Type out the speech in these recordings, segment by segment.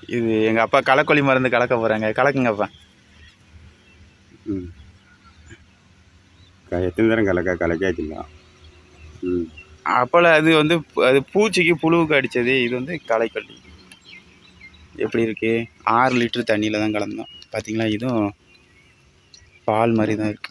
இது எங்கள் அப்பா களைக்கொல்லி மருந்து கலக்க போகிறாங்க கலக்குங்கப்பா ம் க- எத்தனை தரம் கலக்கா கலக்காச்சிடலாம் ம் அப்போல அது வந்து பு- அது பூச்சிக்கு புழுவுக்கு அடித்தது இது வந்து களைக்கொல்லி எப்படி இருக்கு ஆறு லிட்டர் தண்ணியில் தான் கலந்தோம் பார்த்தீங்களா இதுவும் பால் மாதிரி தான் இருக்கு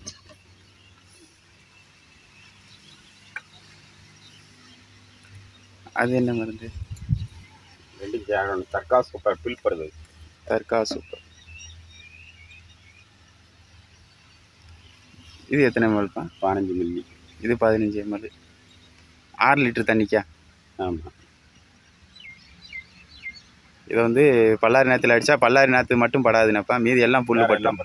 அது என்ன மருந்து ரெண்டு ஜாகணும் தற்கா சூப்பர் பில்படுது தர்கா சூப்பர் இது எத்தனை எம்எல்ப்பா பதினஞ்சு மில்லி இது பதினஞ்சு எம்எல் ஆறு லிட்டர் தண்ணிக்கா ஆமாம் இதை வந்து பல்லாரி நாற்றுல அடித்தா பல்லாரி நாற்று மட்டும் படாதுனப்பா மீதி எல்லாம் புல்லு பட்டும்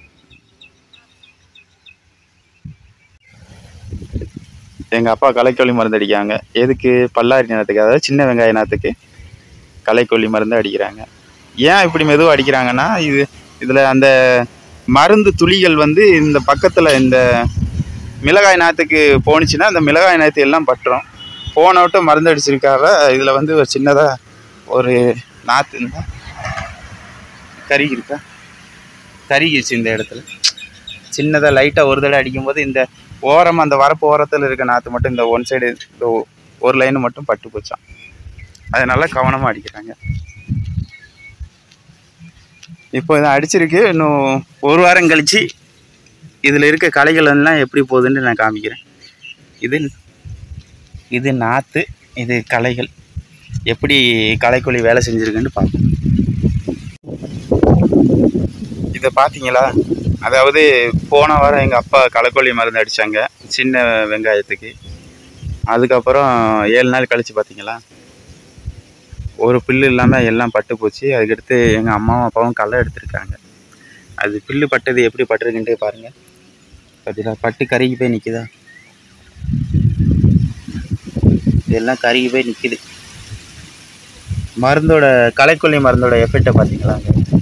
எங்கள் அப்பா களைக்கொல்லி மருந்து அடிக்காங்க எதுக்கு பல்லாரி நாற்றுக்கு அதாவது சின்ன வெங்காய நாற்றுக்கு களைக்கொல்லி மருந்து அடிக்கிறாங்க ஏன் இப்படி மெதுவாக அடிக்கிறாங்கன்னா இது இதில் அந்த மருந்து துளிகள் வந்து இந்த பக்கத்தில் இந்த மிளகாய் நாற்றுக்கு போணுச்சுன்னா அந்த மிளகாய் நாற்று எல்லாம் பட்டுரும் போன விட்டு மருந்து அடிச்சிருக்காக இதில் வந்து ஒரு சின்னதாக ஒரு நாற்று இருந்தா கருகி இருக்கா கருகிருச்சு இந்த இடத்துல சின்னதாக லைட்டாக ஒரு தடவை அடிக்கும்போது இந்த ஓரம் அந்த வரப்பு ஓரத்தில் இருக்க நாற்று மட்டும் இந்த ஒன் சைடு இந்த ஒ- ஒரு லைன் மட்டும் பட்டு போச்சான் அதனால கவனமாக அடிக்கிறாங்க இப்போ இதை அடிச்சிருக்கு இன்னும் ஒரு வாரம் கழிச்சு இதில் இருக்க களைகள் எல்லாம் எப்படி போகுதுன்னு நான் காமிக்கிறேன் இது இது நாற்று இது களைகள் எப்படி களைக்கொல்லி வேலை செஞ்சுருக்குன்னு பார்ப்போம் இதை பார்த்தீங்களா அதாவது போன வாரம் எங்கள் அப்பா களைக்கொல்லி மருந்து அடித்தாங்க சின்ன வெங்காயத்துக்கு அதுக்கப்புறம் ஏழு நாள் கழித்து பார்த்தீங்களா ஒரு பில்லு இல்லாமல் எல்லாம் பட்டு போச்சு அதுக்கடுத்து எங்கள் அம்மாவும் அப்பாவும் களை எடுத்திருக்காங்க அது பில்லு பட்டது எப்படி பட்டிருக்குன்ட்டு பாருங்கள் பார்த்தீங்களா பட்டு கருகி போய் நிற்குதா இதெல்லாம் கருகி போய் நிற்கிது மருந்தோட களைக்கொல்லி மருந்தோட எஃபெக்டை பார்த்தீங்களா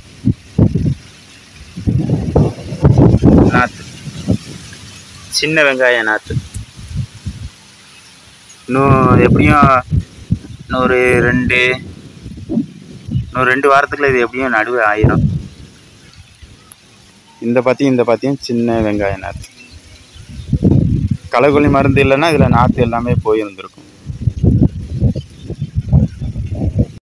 நாற்று சின்ன வெங்காய நாற்று இன்னும் எப்படியும் இன்னொரு ரெண்டு இன்னும் ரெண்டு வாரத்துக்குள்ள இது எப்படியும் நடுவு ஆயிரும் இந்த பாத்தியும் இந்த பாத்தியும் சின்ன வெங்காய நாற்று களைக்கொல்லி மருந்து இல்லைன்னா இதில் நாற்று எல்லாமே போயிருந்திருக்கும்